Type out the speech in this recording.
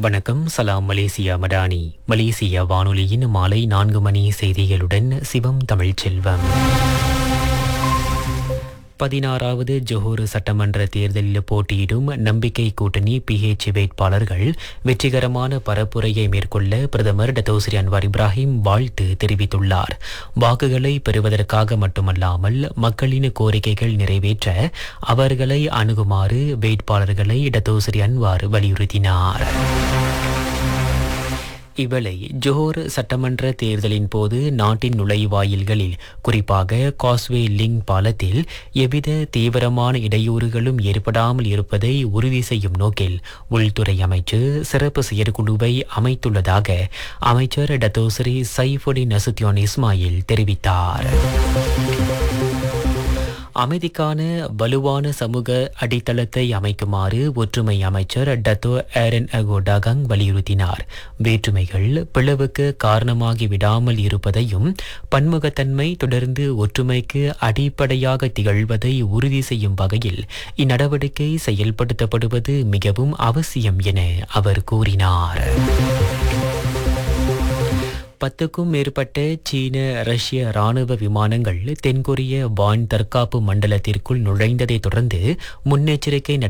வணக்கம் சலாம் மலேசியா மடானி மலேசிய வானொலியின் மாலை நான்கு மணி செய்திகளுடன் சிவம் தமிழ்ச்செல்வம் பதினாறாவது ஜொஹூர் சட்டமன்ற தேர்தலில் போட்டியிடும் நம்பிக்கை கூட்டணி பிஹெச் வேட்பாளர்கள் வெற்றிகரமான பரப்புரையை மேற்கொள்ள பிரதமர் டத்தோஸ்ரீ அன்வார் இப்ராஹிம் வாழ்த்து தெரிவித்துள்ளார் வாக்குகளை பெறுவதற்காக மட்டுமல்லாமல் மக்களின் கோரிக்கைகள் நிறைவேற்ற அவர்களை அணுகுமாறு வேட்பாளர்களை டத்தோஸ்ரீ அன்வார் வலியுறுத்தினார் இவளை ஜோஹர் சட்டமன்ற தேர்தலின் போது நாட்டின் நுழைவாயில்களில் குறிப்பாக காஸ்வே லிங் பாலத்தில் எவ்வித தீவிரமான இடையூறுகளும் ஏற்படாமல் இருப்பதை உறுதி செய்யும் நோக்கில் உள்துறை அமைச்சு சிறப்பு செயற்குழுவை அமைத்துள்ளதாக அமைச்சர் டத்தோஸ்ரீ சைஃபுடின் நசுத்தியோன் இஸ்மாயில் தெரிவித்தார் அமைதிக்கான வலுவான சமூக அடித்தளத்தை அமைக்குமாறு ஒற்றுமை அமைச்சர் டத்தோ ஏரன் அகோடாகங் வலியுறுத்தினார் வேற்றுமைகள் பிளவுக்கு காரணமாகி விடாமல் இருப்பதையும் பன்முகத்தன்மை தொடர்ந்து ஒற்றுமைக்கு அடிப்படையாக திகழ்வதை உறுதி செய்யும் வகையில் இந்நடவடிக்கை செயல்படுத்தப்படுவது மிகவும் அவசியம் என அவர் கூறினார் பத்துக்கும் மேற்பட்ட சீன ரஷ்ய ராணுவ விமானங்கள் தென்கொரிய வான் தற்காப்பு மண்டலத்திற்குள் நுழைந்ததை தொடர்ந்து முன்னெச்சரிக்கை